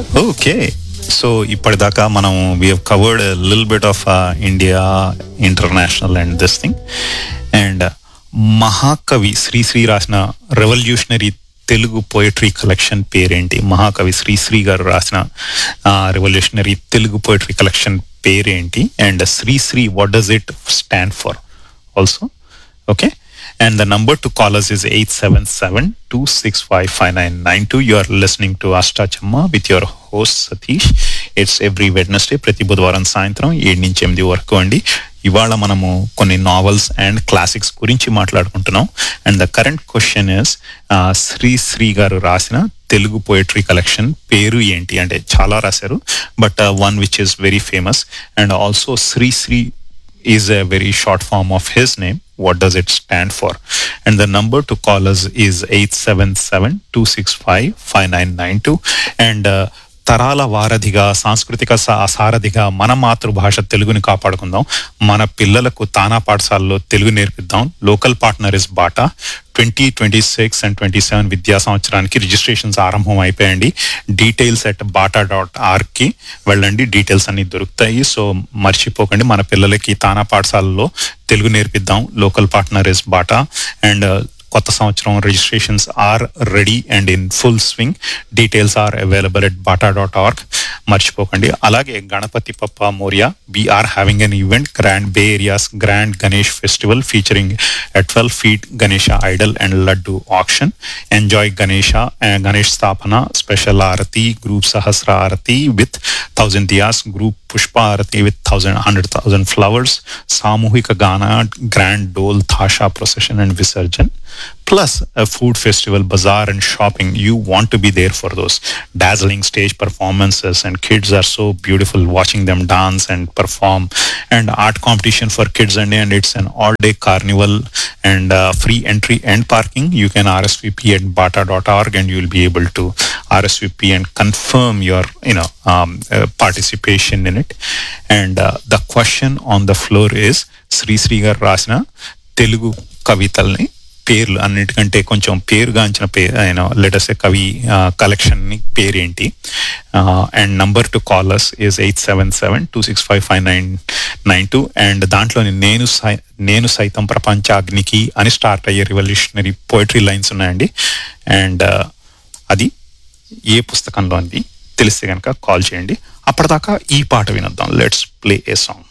Okay so ఇప్పటిదాకా మనం we have covered lil bit of India international and this thing and మహాకవి శ్రీశ్రీ రాసిన revolutionary Telugu poetry collection పేరేంటి మహాకవి శ్రీశ్రీ గారు రాసిన రెవల్యూషనరీ తెలుగు పోయట్రీ కలెక్షన్ పేరేంటి and Sri Sri what does it stand for also okay and the number to call us is 877-265-5992 you are listening to Asta Chamma with your host Satish it's every Wednesday ప్రతి బుధవారం సాయంత్రం ఏడు నుంచి ఎనిమిది వరకు అండి ఇవాళ మనము కొన్ని నావెల్స్ అండ్ క్లాసిక్స్ గురించి మాట్లాడుకుంటున్నాం and the current question is Sri Sri గారు రాసిన తెలుగు పోయట్రీ కలెక్షన్ పేరు ఏంటి అంటే చాలా రాశారు but one which is very famous and also Sri Sri is a very short form of his name. What does it stand for? And the number to call us is 877-265-5992. And uh, తరాల వారధిగా సాంస్కృతిక సా- సారథిగా మన మాతృభాష తెలుగుని కాపాడుకుందాం మన పిల్లలకు తానా పాఠశాలలో తెలుగు నేర్పిద్దాం local partner is BATA twenty twenty six and twenty seven విద్యా సంవత్సరానికి రిజిస్ట్రేషన్స్ ఆరంభం అయిపోయండి డీటెయిల్స్ అట్ బాటా డాట్ ఆర్కి వెళ్ళండి డీటెయిల్స్ అన్ని దొరుకుతాయి సో మర్చిపోకండి మన పిల్లలకి తానా పాఠశాలలో తెలుగు నేర్పిద్దాం local partner is BATA and కొత్త సంవత్సరం registrations are ready and in full swing details are available at BATA dot org మర్చిపోకండి అలాగే Ganpati Bappa Morya we are having an event grand bay areas grand Ganesh festival featuring twelve feet Ganesha idol and laddu auction enjoy Ganesha Ganesh sthapana special aarti group sahasra aarti with thousand diyas group pushpa aarti with thousand hundred thousand flowers సామూహిక గాన grand dhol tasha procession and visarjan plus a food festival, bazaar, and shopping. You want to be there for those dazzling stage performances, and kids are so beautiful watching them dance and perform. And art competition for kids, and, and it's an all-day carnival and uh, free entry and parking. You can RSVP at bata.org, and you'll be able to RSVP and confirm your, you know, um, uh, participation in it. And uh, the question on the floor is Sri Sri Gar Rasna Telugu కవితల్ని పేర్లు అన్నిటికంటే కొంచెం పేరుగాంచిన పేరు ఆయన letters కవి collection ని పేరేంటి and number to callers is eight seven seven two six five five nine nine two and దాంట్లోని నేను సై- నేను సైతం ప్రపంచాగ్నికి అని స్టార్ట్ అయ్యే రివల్యూషనరీ పోయిటరీ లైన్స్ ఉన్నాయండి అండ్ అది ఏ పుస్తకంలో అంది తెలిస్తే కనుక కాల్ చేయండి అప్పటిదాకా ఈ పాట వినొద్దాం లెట్స్ ప్లే ఏ సాంగ్